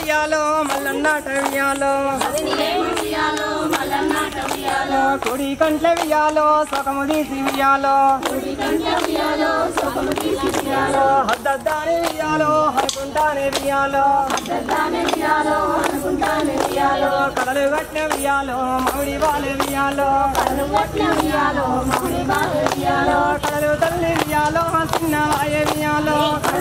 వియాలో మల్లన్నాట వియాలో కుడి కంట్ల వియాలో సొకము తీసి వియాలో హద్దద్దాని వియాలో హనుకుంటానే వియాలో కలలు కట్టిన వియాలో మౌడి వాళ్ళ వియాలో కలలు తల్లి వియాలో చిన్న వాయ వియాలో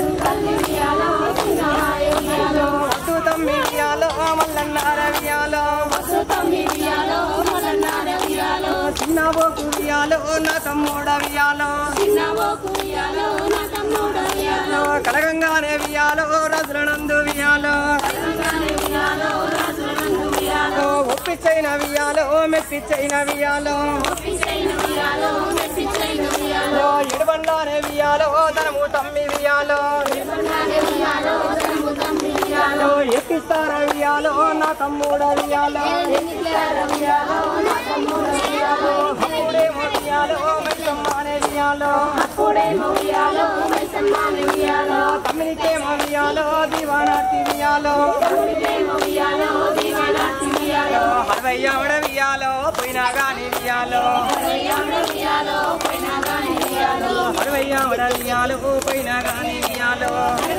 అటు తమ్మి వియాలో మల్లన్నార వియాలో చిన్న బోకు వియాలో నా తమ్ముడ వియాలో కలగంగానే వియాలో రజులనందు వియాలో ఒప్పిచ్చైన వియాలో మెప్పిచ్చైన వియాలో ఇడుబండానే వియాలో ధనము తమ్మి వియాలో ఎక్కిస్తార వియాలో నా తమ్ముడ వియాలో అప్పుడేమో వియాలో మైసమ్మానే వియాలో తమ్మినికేమో వియాలో దివానాటి వియాలో హరవయ్యావిడ వియాలో పోయినా గాని వియాలో హరవయ్యావిడ వియాలో పోయినా గాని వియాలో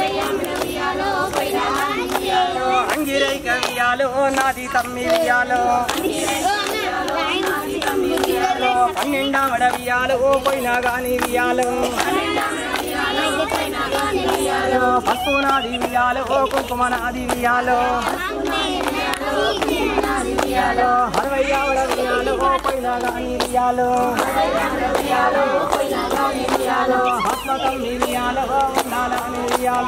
అంగిరైక వియాలో నాది తమ్మి వియాలో పన్నెండావిడ వియాలో పోయినా గాని వియాలో పసుపు నాది వియాలో కుంకుమ నాది వియాలో హరవయ్యావిడ వియాలో పోయినా గాని వియాలో ఆత్మకం వియాలో ఉండాలని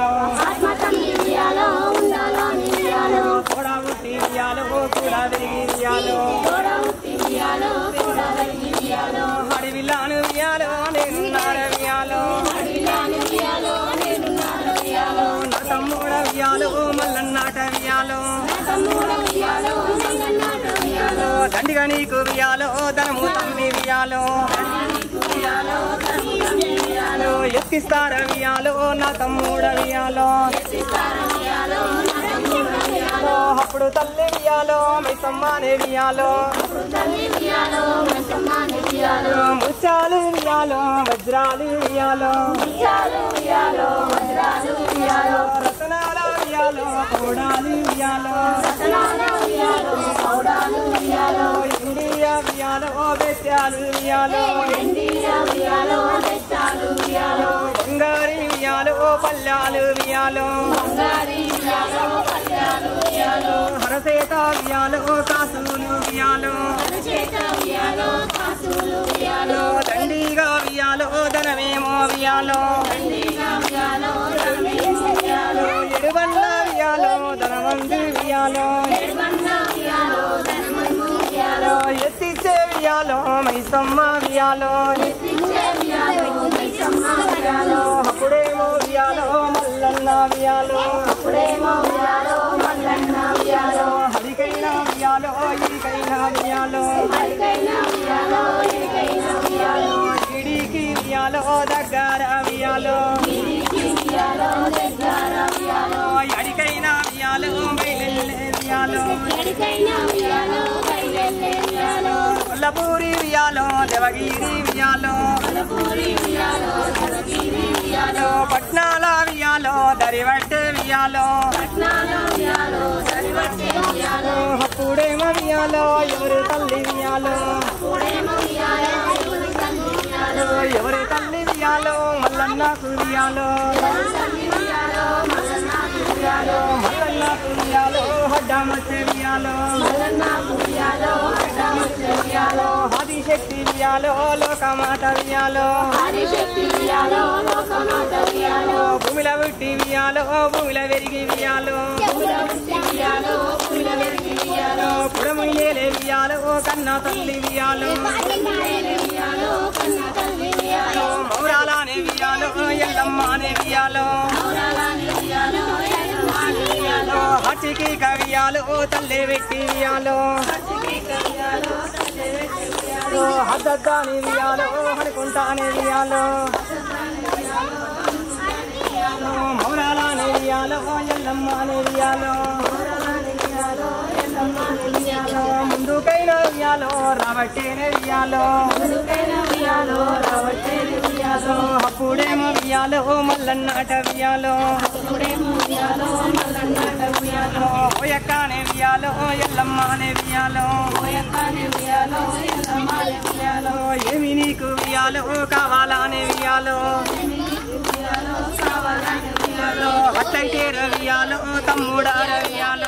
వియాలో కూడా ఉట్టి వియాలో కూడా తిరిగి వియాలో అడవిలాను వియాలో నేనున్నార వియాలో నా తమ్ముడ వియాలో మల్లన్నాట వియాలో దండిగా నీకు వియాలో ధనము తమ్మి వియాలో ఎత్తిస్తార వియాలో నా తమ్ముడ వియాలో అప్పుడు తల్లి వియాలో మైసమ్మానే వియాలో ముత్యాలు వియాలో వజ్రాలు వియాలో రతనాల వియాలో కోడాలు వియాలో ఇండియా వియాలో బెత్యాలు వియాలో బంగారి వియాలో పల్లాలు వియాలో హరసేత వియాలో కాసులు వియాలో దండిగా వియాలో ధనమేమో వియాలో ఎడుబండ వియాలో ధనమంది వియాలో ఎత్తిచ్చే వియాలో మైసమ్మ వియాలో అప్పుడేమో వియాలో మల్లన్న వియాలో హరికైనా వియాలో ఇరికైనా వియాలో ఇడికి వియాలో దగ్గర వియాలో ఎడికైనా వియాలో బయలెల్లే వియాలో కొల్లపూరి వియాలో దేవగిరి వియాలో పట్నాల వియాలో దరివట్టే వియాలో అప్పుడేమో వియాలో ఎవరు తల్లి వియాలో ఎవరి తల్లి వియాలో మల్లన్నకు వియాలో మల్లన్నకు వియాలో హడ్డామచ్చే వియాలో ఆదిశక్తి వియాలో లోకమాత వియాలో భూమిల పుట్టి వియాలో భూమిల వెరిగి వియాలో పుడము ఏలే వియాలో కన్న తల్లి వియాలో మౌరాలానే వియాలో ఎల్లమ్మానే వియాలో హచ్చికి కవియాలో తల్లి వెట్టి వియాలో హద్దద్దాని వియాలో అనుకుంటానే వియాలో మౌరాలానే వియాలో ఎల్లమ్మానే వియాలో వియాలో రాబట్టేనే వియాలో అప్పుడేమో వియాలో మల్లన్నాట వియాలో ఓయక్కనే వియాలో ఎల్లమ్మనే వియాలో ఏమి నీకు వియాలో కావాలనే వియాలో అట్లయితే రవియాలో తమ్ముడా రవియాలో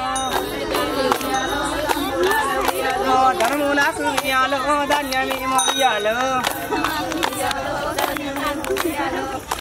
ధనము నాకు వియాలో ధాన్యమేమో వియాలో